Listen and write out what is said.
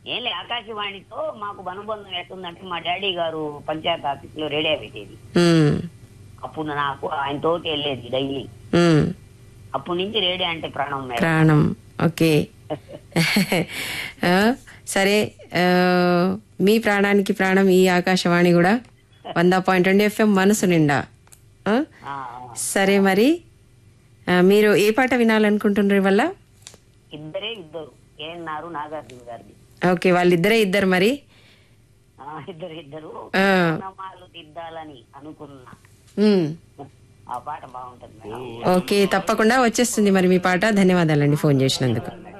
ఏం లే ఆకాశవాణితో మాకు అనుబంధం ఎట్టుందంటే మా డాడీ గారు పంచాయత్ ఆఫీస్ లో రేడియో పెట్టేది ఉమ్, అప్పుడు నాకు ఆయన తోటి వెళ్ళేది డైలీ ఉమ్, అప్పటి నుంచి రేడియో అంటే ప్రాణం మేడం ప్రాణం ఓకే ఆ, సరే ఆ, మీ ప్రాణానికి ప్రాణం ఈ ఆకాశవాణి కూడా వంద పాయింట్ రెండు ఎఫ్ఎం మనసు నిండా ఆ? ఆ, సరే మరి ఆ, మీరు ఏ పాట వినాలనుకుంటున్నారు వల్ల ఇద్దరే ఇద్దరు ఏన్నారు నాగార్జున గారిది ఓకే వాళ్ళిద్దరే ఇద్దరు మరి ఆ, ఇద్దరు ఇద్దరు ఆ. నామాలు దిద్దాలని అనుకున్నా ఉమ్, ఆ పాట బాగుంటుంది మేడం ఓకే తప్పకుండా వచ్చేస్తుంది మరి మీ పాట ధన్యవాదాలండి ఫోన్ చేసినందుకు